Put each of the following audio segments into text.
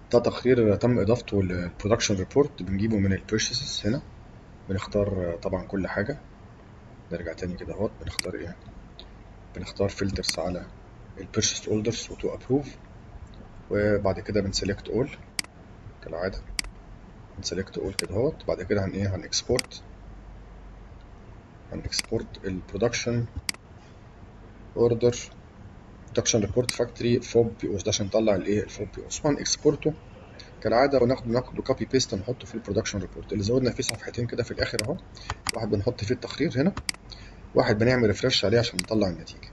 ده تقرير تم اضافته للبرودكشن ريبورت بنجيبه من البيرشيسز هنا بنختار طبعا كل حاجه نرجع تاني كده اهوت بنختار ايه بنختار فلترز على البيرشيس اوردرز وتو ابروف وبعد كده بنسلكت اول كالعاده بنسلكت اول كده اهوت بعد كده هن ايه هنكسبورت هنكسبورت البرودكشن اوردر برودكشن ريبورت فاكتوري فوب بي اوس ده عشان نطلع الايه الفوب بي اوس وهنكسبورته كالعاده وناخد ناخده كوبي بيست نحطه في البرودكشن ريبورت اللي زودنا فيه صفحتين كده في الاخر اهو واحد بنحط فيه التقرير هنا واحد بنعمل ريفرش عليه عشان نطلع النتيجه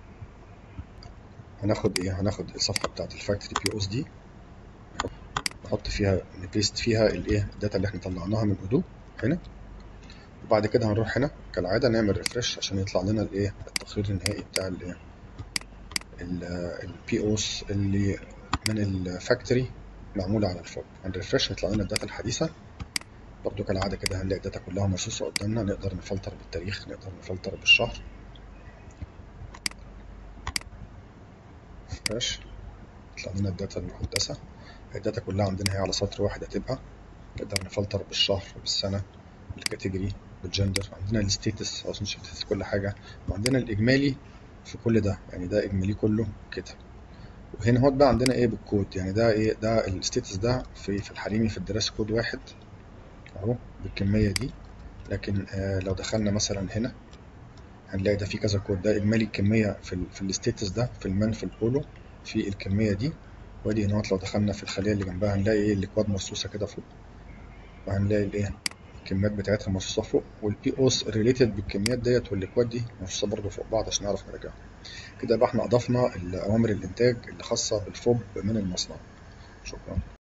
هناخد ايه هناخد الصفحه بتاعت الفاكتوري بي اوس دي نحط فيها نبيست فيها الايه الداتا اللي احنا طلعناها من اودو هنا وبعد كده هنروح هنا كالعاده نعمل ريفرش عشان يطلع لنا الايه التقرير النهائي بتاع الايه البي اوس اللي من الفاكتوري معموله على الفوب هنريفرش يطلع لنا الداتا الحديثه برضو كالعاده كده هنلاقي الداتا كلها مرصوصه قدامنا نقدر نفلتر بالتاريخ نقدر نفلتر بالشهر ريفرش يطلع لنا الداتا المحدثه الداتا كلها عندنا هي على سطر واحد هتبقى نقدر نفلتر بالشهر بالسنه بالكاتيجوري بالجندر عندنا الستيتس اصلا شفتت كل حاجه وعندنا الاجمالي في كل ده يعني ده اجمالي كله كده وهنا هو بقى عندنا ايه بالكود يعني ده ايه ده الستيتس ده في في الحريمي في الدراسه كود واحد اهو بالكميه دي لكن آه لو دخلنا مثلا هنا هنلاقي ده في كذا كود ده اجمالي الكميه في ال في الستيتس ده في المان في الاولو في الكميه دي وادي هنا لو دخلنا في الخليه اللي جنبها هنلاقي ايه الاكواد مرصوصه كده فوق وهنلاقي الايه الكميات بتاعتها مرصوصه فوق والبي اوس ريليتد بالكميات ديت والاكواد دي مرصوصه برضه فوق بعض عشان نعرف نراجعها كده يبقى احنا اضفنا اوامر الانتاج اللي خاصه بالفوب من المصنع شكرا